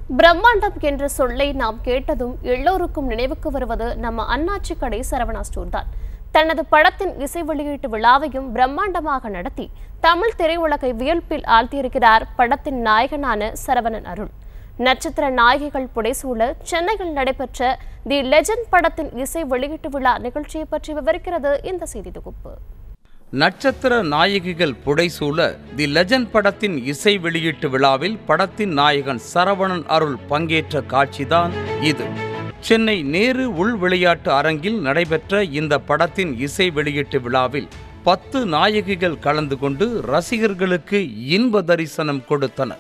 பிரம்மாண்டம் என்ற சொல்லை நாம் கேட்டதும் எல்லோருக்கும் நினைவுக்கு வருவது நம்ம அண்ணாச்சி கடை சரவணா ஸ்டோர் தான் தனது படத்தின் இசை வெளியீட்டு விழாவையும் பிரம்மாண்டமாக நடத்தி தமிழ் திரையுலகை வியல்பில் ஆழ்த்தியிருக்கிறார் படத்தின் நாயகனான சரவணன் அருள் நட்சத்திர நாயகிகள் புடைசூழ சென்னையில் நடைபெற்ற தி லெஜண்ட் படத்தின் இசை வெளியீட்டு விழா நிகழ்ச்சியை பற்றி விவரிக்கிறது இந்த செய்தி தொகுப்பு நட்சத்திர நாயகிகள் புடைசூழ தி லெஜண்ட் படத்தின் இசை வெளியீட்டு விழாவில் படத்தின் நாயகன் சரவணன் அருள் பங்கேற்ற காட்சிதான் இது சென்னை நேரு உள் விளையாட்டு அரங்கில் நடைபெற்ற இந்த படத்தின் இசை வெளியீட்டு விழாவில் பத்து நாயகிகள் கலந்து கொண்டு ரசிகர்களுக்கு இன்ப தரிசனம் கொடுத்தனர்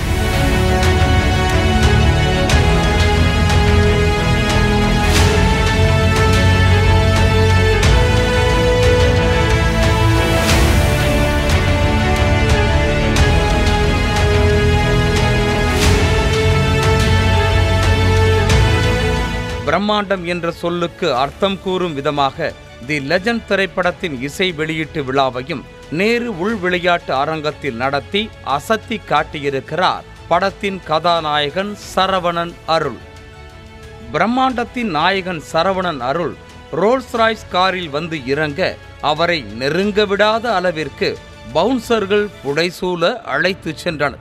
பிரம்மாண்டம் என்ற சொல்லுக்கு அர்த்தம் கூறும் விதமாக தி லெஜண்ட் திரைப்படத்தின் இசை வெளியீட்டு விழாவையும் நேரு உள் விளையாட்டு அரங்கத்தில் நடத்தி அசத்தி காட்டியிருக்கிறார் படத்தின் கதாநாயகன் சரவணன் அருள் பிரம்மாண்டத்தின் நாயகன் சரவணன் அருள் ரோல்ஸ் ராய்ஸ் காரில் வந்து இறங்க அவரை நெருங்க விடாத அளவிற்கு பவுன்சர்கள் புடைசூழ அழைத்துச் சென்றனர்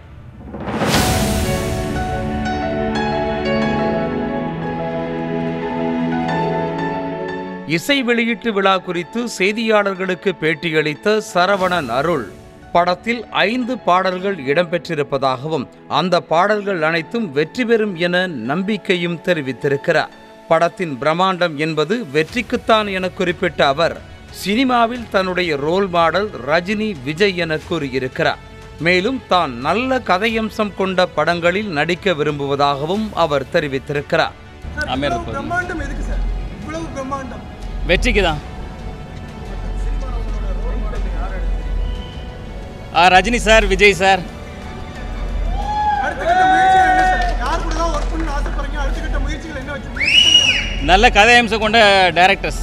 இசை வெளியீட்டு விழா குறித்து செய்தியாளர்களுக்கு பேட்டியளித்த சரவணன் அருள் படத்தில் ஐந்து பாடல்கள் இடம்பெற்றிருப்பதாகவும் அந்த பாடல்கள் அனைத்தும் வெற்றி பெறும் என நம்பிக்கையும் தெரிவித்திருக்கிறார் படத்தின் பிரம்மாண்டம் என்பது வெற்றிக்குத்தான் என குறிப்பிட்ட அவர் சினிமாவில் தன்னுடைய ரோல் மாடல் ரஜினி விஜய் என கூறியிருக்கிறார் மேலும் தான் நல்ல கதையம்சம் கொண்ட படங்களில் நடிக்க விரும்புவதாகவும் அவர் தெரிவித்திருக்கிறார் சார் அமீர் இவ்வளவு இருப்பாரு. பிரம்மாண்டம் எதுக்கு சார் இவ்வளவு பிரம்மாண்டம் வெற்றிக்கு தான் ஆ ரஜினி சார் விஜய் சார் அடுத்த கட்ட முயற்சிகள் என்ன சார் யார் கூட தான் ஒர்க் பண்ண ஆசைப்படுறீங்க அடுத்த கட்ட முயற்சிகள் என்ன வச்சிருக்கீங்க நல்ல கதையம்சம் கொண்ட டைரக்டர்ஸ்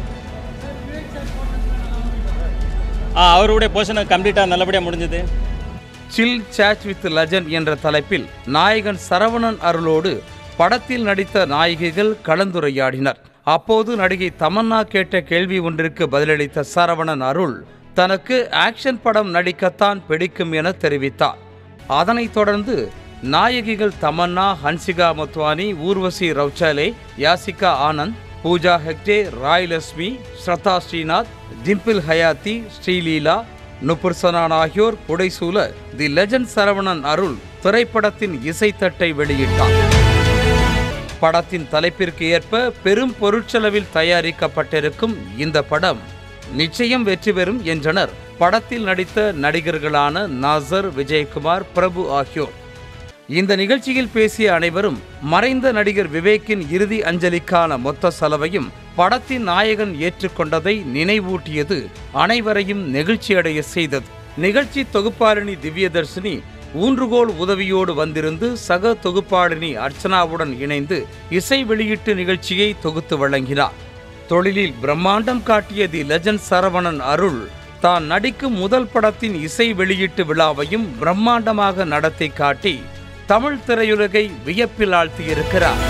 ஆ அவருடைய போர்ஷன் கம்ப்ளீட்டாக நல்லபடியாக முடிஞ்சது சில் சேட் வித் லெஜண்ட் என்ற தலைப்பில் நாயகன் சரவணன் அருளோடு படத்தில் நடித்த நாயகிகள் கலந்துரையாடினர் அப்போது நடிகை தமன்னா கேட்ட கேள்வி ஒன்றிற்கு பதிலளித்த சரவணன் அருள் தனக்கு ஆக்ஷன் படம் நடிக்கத்தான் பிடிக்கும் என தெரிவித்தார் அதனைத் தொடர்ந்து நாயகிகள் தமன்னா ஹன்சிகா மொத்வானி ஊர்வசி ரவுச்சாலே யாசிகா ஆனந்த் பூஜா ஹெக்டே ராய்லட்சுமி ஸ்ரதா ஸ்ரீநாத் டிம்பிள் ஹயாத்தி ஸ்ரீலீலா நுபுர் சனான் ஆகியோர் புடைசூழ தி லெஜண்ட் சரவணன் அருள் திரைப்படத்தின் இசைத்தட்டை வெளியிட்டார் படத்தின் தலைப்பிற்கு ஏற்ப பெரும் பொருட்செலவில் தயாரிக்கப்பட்டிருக்கும் இந்த படம் நிச்சயம் வெற்றி பெறும் என்றனர் படத்தில் நடித்த நடிகர்களான நாசர் விஜயகுமார் பிரபு ஆகியோர் இந்த நிகழ்ச்சியில் பேசிய அனைவரும் மறைந்த நடிகர் விவேக்கின் இறுதி அஞ்சலிக்கான மொத்த செலவையும் படத்தின் நாயகன் ஏற்றுக்கொண்டதை நினைவூட்டியது அனைவரையும் நெகிழ்ச்சியடைய செய்தது நிகழ்ச்சி தொகுப்பாளினி திவ்யதர்ஷினி ஊன்றுகோல் உதவியோடு வந்திருந்து சக தொகுப்பாளினி அர்ச்சனாவுடன் இணைந்து இசை வெளியீட்டு நிகழ்ச்சியை தொகுத்து வழங்கினார் தொழிலில் பிரம்மாண்டம் காட்டிய தி லெஜண்ட் சரவணன் அருள் தான் நடிக்கும் முதல் படத்தின் இசை வெளியீட்டு விழாவையும் பிரம்மாண்டமாக நடத்தி காட்டி தமிழ் திரையுலகை வியப்பில் ஆழ்த்தியிருக்கிறார்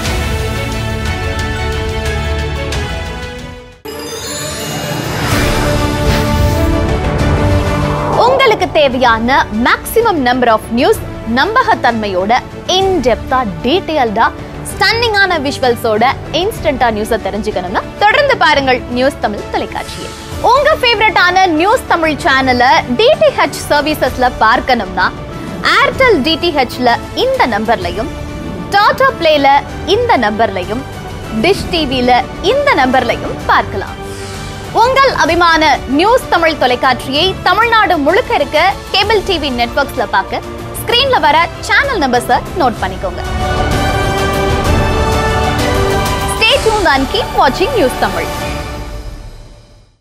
உங்களுக்கு தேவையான மேக்ஸிமம் நம்பர் ஆஃப் நியூஸ் நம்பகத்தன்மையோட இன்டெப்தா டீடைல்டா ஸ்டன்னிங்கான விஷுவல்ஸோட இன்ஸ்டன்டா நியூஸை தெரிஞ்சுக்கணும்னா தொடர்ந்து பாருங்கள் நியூஸ் தமிழ் தொலைக்காட்சியில் உங்க ஃபேவரட்டான நியூஸ் தமிழ் சேனலை டிடிஹெச் சர்வீசஸ்ல பார்க்கணும்னா ஏர்டெல் டிடிஹெச்ல இந்த நம்பர்லையும் டாடா பிளேல இந்த நம்பர்லையும் டிஷ் டிவில இந்த நம்பர்லையும் பார்க்கலாம் உங்கள் அபிமான நியூஸ் தமிழ் தொலைக்காட்சியை தமிழ்நாடு முழுக்க இருக்க கேபிள் டிவி நெட்வொர்க்ஸ்ல பார்க்க ஸ்கிரீன்ல வர சேனல் நம்பர்ஸை நோட் பண்ணிக்கோங்க ஸ்டே டியூன் அண்ட் கீப் வாட்சிங் நியூஸ் தமிழ்